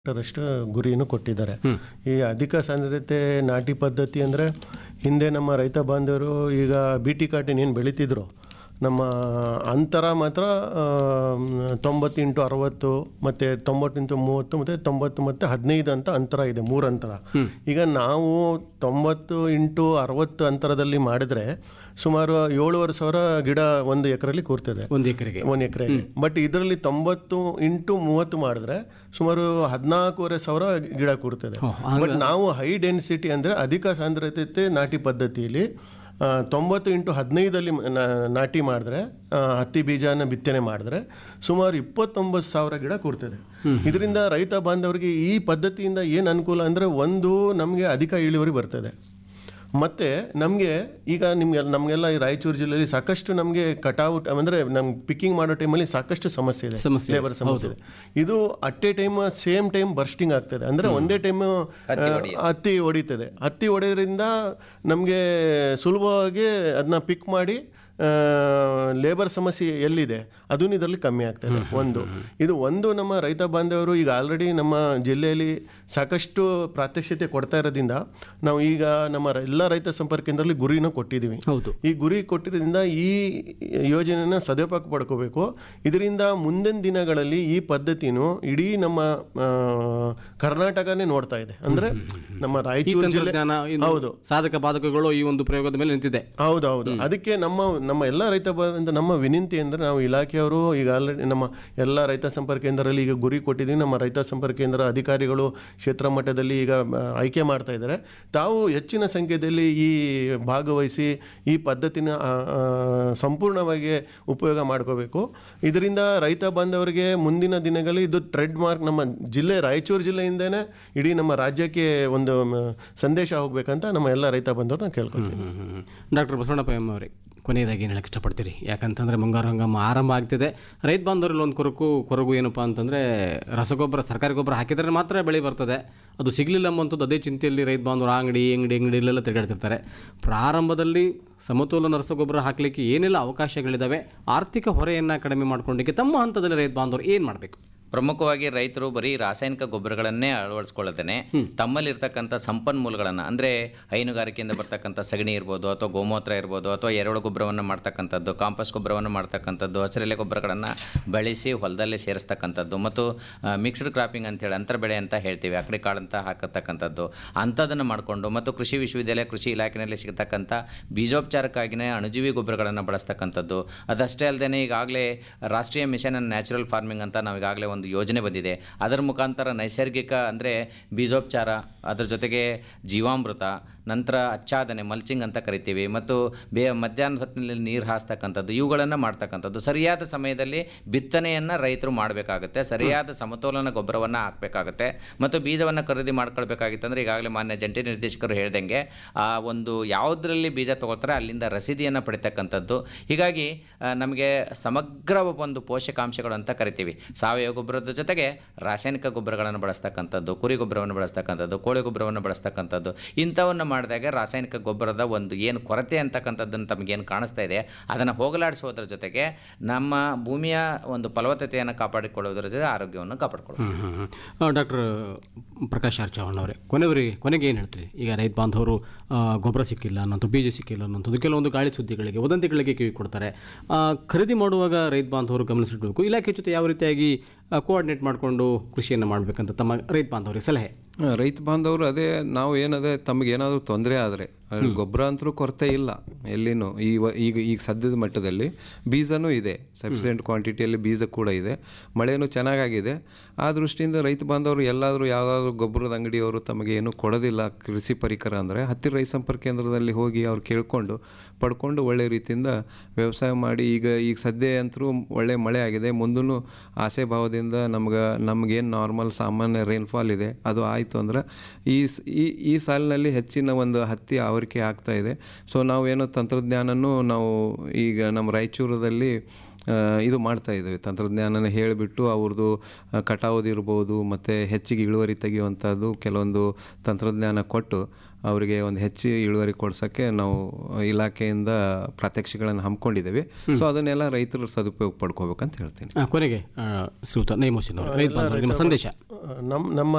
ಅಷ್ಟು ಗುರಿಯನ್ನು ಕೊಟ್ಟಿದ್ದಾರೆ ಈ ಅಧಿಕ ಸಾಂದ್ರತೆ ನಾಟಿ ಪದ್ಧತಿ ಅಂದರೆ ಹಿಂದೆ ನಮ್ಮ ರೈತ ಬಾಂಧವರು ಈಗ ಬಿ ಟಿ ಕಾಟಿನ್ ಏನು ಬೆಳೀತಿದ್ರು ನಮ್ಮ ಅಂತರ ಮಾತ್ರ ಆ, ತೊಂಬತ್ತು ಇಂಟು ಅರವತ್ತು ಮತ್ತು ತೊಂಬತ್ತು ಇಂಟು ಮೂವತ್ತು ಮತ್ತು ತೊಂಬತ್ತು ಮತ್ತು ಹದಿನೈದು ಅಂತ ಅಂತರ ಇದೆ ಮೂರು ಅಂತರ ಈಗ ನಾವು ತೊಂಬತ್ತು ಇಂಟು ಅರವತ್ತು ಅಂತರದಲ್ಲಿ ಮಾಡಿದರೆ ಸುಮಾರು ಏಳುವರೆ ಸಾವಿರ ಗಿಡ ಒಂದು ಎಕರೆಯಲ್ಲಿ ಕೂರ್ತದೆ ಒಂದು ಎಕರೆಗೆ ಒಂದು ಎಕರೆಗೆ ಬಟ್ ಇದರಲ್ಲಿ ತೊಂಬತ್ತು ಇಂಟು ಮೂವತ್ತು ಮಾಡಿದ್ರೆ ಸುಮಾರು ಹದಿನಾಲ್ಕೂವರೆ ಸಾವಿರ ಗಿಡ ಕೂರ್ತದೆ ಬಟ್ ನಾವು ಹೈ ಡೆನ್ಸಿಟಿ ಅಂದರೆ ಅಧಿಕ ಸಾಂದ್ರತೆ ನಾಟಿ ಪದ್ಧತಿಯಲ್ಲಿ ಆ, ತೊಂಬತ್ತು ಇಂಟು ಹದಿನೈದಲ್ಲಿ ನಾ- ನಾಟಿ ಮಾಡಿದ್ರೆ ಆ, ಹತ್ತಿ ಬೀಜನ ಬಿತ್ತನೆ ಮಾಡಿದ್ರೆ ಸುಮಾರು ಇಪ್ಪತ್ತೊಂಬತ್ತು ಸಾವಿರ ಗಿಡ ಕೂರ್ತದೆ ಇದರಿಂದ ರೈತ ಬಾಂಧವರಿಗೆ ಈ ಪದ್ಧತಿಯಿಂದ ಏನು ಅನುಕೂಲ ಅಂದರೆ ಒಂದು ನಮಗೆ ಅಧಿಕ ಇಳುವರಿ ಬರ್ತದೆ ಮತ್ತು ನಮಗೆ ಈಗ ನಿಮಗೆ ನಮಗೆಲ್ಲ ಈ ರಾಯಚೂರು ಜಿಲ್ಲೆಯಲ್ಲಿ ಸಾಕಷ್ಟು ನಮಗೆ ಕಟಾವುಟ್ ಅಂದರೆ ನಮ್ಗೆ ಪಿಕ್ಕಿಂಗ್ ಮಾಡೋ ಟೈಮಲ್ಲಿ ಸಾಕಷ್ಟು ಸಮಸ್ಯೆ ಇದೆ ಸಮಸ್ಯೆ ಲೇಬರ್ ಸಮಸ್ಯೆ ಇದೆ ಇದು at a time same time bursting ಆಗ್ತದೆ ಅಂದರೆ ಒಂದೇ ಟೈಮ್ ಹತ್ತಿ ಹೊಡಿತದೆ ಹತ್ತಿ ಹೊಡೆಯೋದ್ರಿಂದ ನಮಗೆ ಸುಲಭವಾಗಿ ಅದನ್ನ ಪಿಕ್ ಮಾಡಿ ಲೇಬರ್ ಸಮಸ್ಯೆ ಎಲ್ಲಿದೆ ಅದೂ ಇದರಲ್ಲಿ ಕಮ್ಮಿ ಆಗ್ತದೆ ಒಂದು ಇದು ಒಂದು ನಮ್ಮ ರೈತ ಬಾಂಧವರು ಈಗ ಆಲ್ರೆಡಿ ನಮ್ಮ ಜಿಲ್ಲೆಯಲ್ಲಿ ಸಾಕಷ್ಟು ಪ್ರಾತ್ಯಕ್ಷಿತೆ ಕೊಡ್ತಾ ಇರೋದ್ರಿಂದ ನಾವು ಈಗ ನಮ್ಮ ರ- ಎಲ್ಲ ರೈತ ಸಂಪರ್ಕ ಕೇಂದ್ರದಲ್ಲಿ ಗುರಿನ ಕೊಟ್ಟಿದ್ದೀವಿ ಹೌದು ಈ ಗುರಿ ಕೊಟ್ಟಿರೋದ್ರಿಂದ ಈ ಯೋಜನೆಯನ್ನು ಸದುಪಯೋಗ ಪಡ್ಕೋಬೇಕು ಇದರಿಂದ ಮುಂದಿನ ದಿನಗಳಲ್ಲಿ ಈ ಪದ್ಧತಿನೂ ಇಡೀ ನಮ್ಮ ಆ, ಕರ್ನಾಟಕನೇ ನೋಡ್ತಾ ಇದೆ ಅಂದ್ರೆ ನಮ್ಮ ರಾಯಚೂರು ಜಿಲ್ಲೆ ತಂತ್ರಜ್ಞಾನ ಇದು ಹೌದು ಸಾಧಕ ಬಾಧಕಗಳು ಈ ಒಂದು ಪ್ರಯೋಗದ ಮೇಲೆ ನಿಂತಿದೆ ಹೌದು ಹೌದು ಅದಕ್ಕೆ ನಮ್ಮ ನಮ್ಮ ಎಲ್ಲ ರೈತ ಬಾಂಧವ- ನಮ್ಮ ವಿನಂತಿ ಅಂದರೆ ನಾವು ಇಲಾಖೆಯವರು ಈಗ ಆಲ್ರೆಡಿ ನಮ್ಮ ಎಲ್ಲ ರೈತ ಸಂಪರ್ಕ ಕೇಂದ್ರದಲ್ಲಿ ಈಗ ಗುರಿ ಕೊಟ್ಟಿದ್ದೀವಿ ನಮ್ಮ ರೈತ ಸಂಪರ್ಕ ಕೇಂದ್ರ ಅಧಿಕಾರಿಗಳು ಕ್ಷೇತ್ರ ಮಟ್ಟದಲ್ಲಿ ಈಗ ಆ, ಆಯ್ಕೆ ಮಾಡ್ತಾ ಇದ್ದಾರೆ ತಾವು ಹೆಚ್ಚಿನ ಸಂಖ್ಯೆಯಲ್ಲಿ ಈ ಭಾಗವಹಿಸಿ ಈ ಪದ್ಧತಿನ ಆ, ಆ, ಸಂಪೂರ್ಣವಾಗಿ ಉಪಯೋಗ ಮಾಡ್ಕೋಬೇಕು ಇದರಿಂದ ರೈತ ಬಾಂಧವರಿಗೆ ಮುಂದಿನ ದಿನಗಳಲ್ಲಿ ಇದು ಟ್ರೆಡ್ ಮಾರ್ಕ್ ನಮ್ಮ ಜಿಲ್ಲೆ ರಾಯಚೂರು ಜಿಲ್ಲೆಯಿಂದನೇ ಇಡೀ ನಮ್ಮ ರಾಜ್ಯಕ್ಕೆ ಒಂದು ಮ, ಸಂದೇಶ ಹೋಗ್ಬೇಕಂತ ನಮ್ಮ ಎಲ್ಲ ರೈತ ಬಾಂಧವ್ರನ್ನ ಕೇಳ್ಕೊತೀವಿ ಡಾಕ್ಟರ್ ಬಸವಣ್ಣಪ್ಪ ಎಂ ಅವರೇ ಕೊನೆಯದಾಗಿ ಏನು ಹೇಳಕ್ಕೆ ಇಷ್ಟಪಡ್ತೀರಿ ಯಾಕಂತಂದರೆ ಮುಂಗಾರು ಹಂಗಾಮ ಆರಂಭ ಆಗ್ತಿದೆ ರೈತ ಬಾಂಧವರಲ್ಲಿ ಒಂದು ಕೊರಕು ಕೊರಗು ಏನಪ್ಪ ಅಂತಂದರೆ ರಸಗೊಬ್ಬರ ಸರ್ಕಾರಿ ಗೊಬ್ಬರ ಹಾಕಿದರೆ ಮಾತ್ರ ಬೆಳೆ ಬರ್ತದೆ ಅದು ಸಿಗಲಿಲ್ಲ ಎಂಬಂಥದ್ದು ಅದೇ ಚಿಂತೆಯಲ್ಲಿ ರೈತ ಬಾಂಧವರು ಅಂಗಡಿ ಅಂಗಡಿ ಅಂಗಡಿಯಲ್ಲೆಲ್ಲ ತಿರುಗಾಡ್ತಿರ್ತಾರೆ ಪ್ರಾರಂಭದಲ್ಲಿ ಸಮತೋಲನ ರಸಗೊಬ್ಬರ ಹಾಕಲಿಕ್ಕೆ ಏನೆಲ್ಲ ಅವಕಾಶಗಳಿದ್ದಾವೆ ಆರ್ಥಿಕ ಹೊರೆಯನ್ನು ಕಡಿಮೆ ಮಾಡ್ಕೊಂಡಿಕ್ಕೆ ತಮ್ಮ ಹಂತದಲ್ಲಿ ರೈತ ಬಾಂಧವರು ಏನು ಮಾಡಬೇಕು ಪ್ರಮುಖವಾಗಿ ರೈತರು ಬರೀ ರಾಸಾಯನಿಕ ಗೊಬ್ಬರಗಳನ್ನೇ ಅಳವಡಿಸ್ಕೊಳ್ಳದೇನೆ ತಮ್ಮಲ್ಲಿರ್ತಕ್ಕಂಥ ಸಂಪನ್ಮೂಲಗಳನ್ನು ಅಂದರೆ ಹೈನುಗಾರಿಕೆಯಿಂದ ಬರ್ತಕ್ಕಂಥ ಸಗಣಿ ಇರ್ಬೋದು ಅಥವಾ ಗೋಮೂತ್ರ ಇರ್ಬೋದು ಅಥವಾ ಎರೆಹುಳು ಗೊಬ್ಬರವನ್ನು ಮಾಡ್ತಕ್ಕಂಥದ್ದು ಕಾಂಪೋಸ್ಟ್ ಗೊಬ್ಬರವನ್ನು ಮಾಡ್ತಕ್ಕಂಥದ್ದು ಹಸಿರೆಲೆ ಗೊಬ್ಬರಗಳನ್ನು ಬಳಸಿ ಹೊಲದಲ್ಲೇ ಸೇರಿಸ್ತಕ್ಕಂಥದ್ದು ಮತ್ತು ಮಿಕ್ಸ್ಡ್ ಕ್ರಾಪಿಂಗ್ ಅಂತೇಳಿ ಅಂತರ ಬೆಳೆ ಅಂತ ಹೇಳ್ತೀವಿ ಅಕಡೆ ಕಾಳಂತ ಹಾಕತಕ್ಕಂಥದ್ದು ಅಂಥದ್ದನ್ನು ಮಾಡಿಕೊಂಡು ಮತ್ತು ಕೃಷಿ ವಿಶ್ವವಿದ್ಯಾಲಯ ಕೃಷಿ ಇಲಾಖೆಯಲ್ಲಿ ಸಿಗತಕ್ಕಂಥ ಬೀಜೋಪಚಾರಕ್ಕಾಗಿಯೇ ಅಣುಜೀವಿ ಗೊಬ್ಬರಗಳನ್ನು ಬಳಸ್ತಕ್ಕಂಥದ್ದು ಅದಷ್ಟೇ ಅಲ್ಲದೆ ಈಗಾಗಲೇ ರಾಷ್ಟ್ರೀಯ ಮಿಷನ್ ಆನ್ ನ್ಯಾಚುರಲ್ ಫಾರ್ಮಿಂಗ್ ಅಂತ ನಾವು ಈಗಾಗಲೇ ಒಂದು ಯೋಜನೆ ಬಂದಿದೆ ಅದರ ಮುಖಾಂತರ ನೈಸರ್ಗಿಕ ಅಂದರೆ ಬೀಜೋಪಚಾರ ಅದರ ಜೊತೆಗೆ ಜೀವಾಮೃತ ನಂತರ ಅಚ್ಚಾದನೆ ಮಲ್ಚಿಂಗ್ ಅಂತ ಕರಿತೀವಿ ಮತ್ತು ಬೇ ಮಧ್ಯಾಹ್ನದ ಹೊತ್ತಿನಲ್ಲಿ ನೀರು ಹಾಸ್ತಕ್ಕಂಥದ್ದು ಇವುಗಳನ್ನು ಮಾಡ್ತಕ್ಕಂಥದ್ದು ಸರಿಯಾದ ಸಮಯದಲ್ಲಿ ಬಿತ್ತನೆಯನ್ನು ರೈತರು ಮಾಡಬೇಕಾಗುತ್ತೆ ಸರಿಯಾದ ಸಮತೋಲನ ಗೊಬ್ಬರವನ್ನು ಹಾಕಬೇಕಾಗುತ್ತೆ ಮತ್ತು ಬೀಜವನ್ನು ಖರೀದಿ ಮಾಡ್ಕೊಳ್ಬೇಕಾಗಿತ್ತಂದ್ರೆ ಈಗಾಗಲೇ ಮಾನ್ಯ ಜಂಟಿ ನಿರ್ದೇಶಕರು ಹೇಳ್ದಂಗೆ ಆ ಒಂದು ಯಾವುದರಲ್ಲಿ ಬೀಜ ತಗೊಳ್ತಾರೆ ಅಲ್ಲಿಂದ ರಸೀದಿಯನ್ನು ಪಡಿತಕ್ಕಂಥದ್ದು ಹೀಗಾಗಿ ಆ, ನಮಗೆ ಸಮಗ್ರ ಒಂದು ಪೋಷಕಾಂಶಗಳು ಅಂತ ಕರಿತೀವಿ ಸಾವಯವ ಗೊಬ್ಬರದ ಜೊತೆಗೆ ರಾಸಾಯನಿಕ ಗೊಬ್ಬರಗಳನ್ನು ಬಳಸ್ತಕ್ಕಂಥದ್ದು ಕುರಿ ಗೊಬ್ಬರವನ್ನು ಬಳಸ್ತಕ್ಕಂಥದ್ದು ಕೋಳಿ ಗೊಬ್ಬರವನ್ನು ಬಳಸ್ತಕ್ಕಂಥದ್ದು ಇಂಥವನ್ನು ಮಾಡಿದಾಗ ರಾಸಾಯನಿಕ ಗೊಬ್ಬರದ ಒಂದು ಏನು ಕೊರತೆ ಅಂತಕ್ಕಂಥದ್ದನ್ನು ತಮಗೇನು ಕಾಣಿಸ್ತಾ ಇದೆ ಅದನ್ನು ಹೋಗಲಾಡಿಸೋದ್ರ ಜೊತೆಗೆ ನಮ್ಮ ಭೂಮಿಯ ಒಂದು ಫಲವತ್ತತೆಯನ್ನು ಕಾಪಾಡಿಕೊಳ್ಳೋದ್ರ ಜೊತೆ ಆರೋಗ್ಯವನ್ನು ಕಾಪಾಡಿಕೊಳ್ಳೋದು ಡಾಕ್ಟರ್ ಪ್ರಕಾಶ್ ಆರ್ ಚೌಹಾಣ್ ಅವರೇ ಕೊನೆವರಿಗೆ ಕೊನೆಗೆ ಏನು ಹೇಳ್ತೀರಿ ಈಗ ರೈತ ಬಾಂಧವರು ಆ, ಗೊಬ್ಬರ ಸಿಕ್ಕಿಲ್ಲ ಅನ್ನೋಂಥ ಬೀಜ ಸಿಕ್ಕಿಲ್ಲ ಅನ್ನೋಂಥದ್ದು ಕೆಲವೊಂದು ಗಾಳಿ ಸುದ್ದಿಗಳಿಗೆ ವದಂತಿಗಳಿಗೆ ಕಿವಿ ಕೊಡ್ತಾರೆ ಆ, ಖರೀದಿ ಮಾಡುವಾಗ ರೈತ ಬಾಂಧವರು ಗಮನಿಸಿಡಬೇಕು ಇಲಾಖೆ ಜೊತೆ ಯಾವ ರೀತಿಯಾಗಿ ಕೋಆರ್ಡಿನೇಟ್ ಮಾಡಿಕೊಂಡು ಕೃಷಿಯನ್ನು ಮಾಡಬೇಕಂತ ತಮ್ಮ ರೈತ ಬಾಂಧವರಿಗೆ ಸಲಹೆ ಆ, ರೈತ ಬಾಂಧವರು ಅದೇ ನಾವು ಏನದೇ ತಮಗೇನಾದರೂ ತೊಂದರೆ ಆದರೆ ಗೊಬ್ಬರ ಅಂತರೂ ಕೊರತೆ ಇಲ್ಲ ಎಲ್ಲಿನೂ ಈ ವ- ಈಗ ಈಗ ಸದ್ಯದ ಮಟ್ಟದಲ್ಲಿ ಬೀಜನೂ ಇದೆ ಸಫಿಷಿಯೆಂಟ್ ಕ್ವಾಂಟಿಟಿಯಲ್ಲಿ ಬೀಜ ಕೂಡ ಇದೆ ಮಳೆನೂ ಚೆನ್ನಾಗಾಗಿದೆ ಆ ದೃಷ್ಟಿಯಿಂದ ರೈತ ಬಾಂಧವರು ಎಲ್ಲಾದರೂ ಯಾವುದಾದ್ರೂ ಗೊಬ್ಬರದ ಅಂಗಡಿಯವರು ತಮಗೆ ಏನೂ ಕೊಡೋದಿಲ್ಲ ಕೃಷಿ ಪರಿಕರ ಅಂದರೆ ಹತ್ತಿರ ರೈತ ಸಂಪರ್ಕ ಕೇಂದ್ರದಲ್ಲಿ ಹೋಗಿ ಅವ್ರು ಕೇಳಿಕೊಂಡು ಪಡ್ಕೊಂಡು ಒಳ್ಳೆ ರೀತಿಯಿಂದ ವ್ಯವಸಾಯ ಮಾಡಿ ಈಗ ಈಗ ಸದ್ಯ ಅಂತರೂ ಒಳ್ಳೆ ಮಳೆ ಆಗಿದೆ ಮುಂದೂ ಆಸೆ ಭಾವದಿಂದ ನಮ್ಗೆ ನಮಗೇನು ನಾರ್ಮಲ್ ಸಾಮಾನ್ಯ ರೈನ್ಫಾಲ್ ಇದೆ ಅದು ಆಯಿತು ಅಂದ್ರೆ ಈ ಸ್- ಈ ಈ ಸಾಲಿನಲ್ಲಿ ಹೆಚ್ಚಿನ ಒಂದು ಹತ್ತಿ ಆವರಿಕೆ ಆಗ್ತಾ ಇದೆ ಸೊ ನಾವೇನೋ ತಂತ್ರಜ್ಞಾನನೂ ನಾವು ಈಗ ನಮ್ಮ ರಾಯಚೂರದಲ್ಲಿ ಆ, ಇದು ಮಾಡ್ತಾ ಇದ್ದೀವಿ ತಂತ್ರಜ್ಞಾನನ ಹೇಳಿಬಿಟ್ಟು ಅವ್ರದ್ದು ಕಟಾವುದಿರ್ಬೋದು ಮತ್ತು ಹೆಚ್ಚಿಗೆ ಇಳುವರಿ ತೆಗೆಯುವಂಥದ್ದು ಕೆಲವೊಂದು ತಂತ್ರಜ್ಞಾನ ಕೊಟ್ಟು ಅವರಿಗೆ ಒಂದು ಹೆಚ್ಚು ಇಳುವರಿ ಕೊಡ್ಸೋಕ್ಕೆ ನಾವು ಇಲಾಖೆಯಿಂದ ಪ್ರಾತ್ಯಕ್ಷಿಗಳನ್ನು ಹಮ್ಮಿಕೊಂಡಿದ್ದೇವೆ ಸೊ ಅದನ್ನೆಲ್ಲ ರೈತರು ಸದುಪಯೋಗ ಪಡ್ಕೋಬೇಕಂತ ಹೇಳ್ತೀನಿ ಆ, ಕೊನೆಗೆ ಆ, ಶ್ರೀಯುತ ನೈಮೋಸಿನ್ ಅವರು ರೈತ ಬಾಂಧವರಿಗೆ ನಿಮ್ಮ ಸಂದೇಶ ನಮ್ಮ ನಮ್ಮ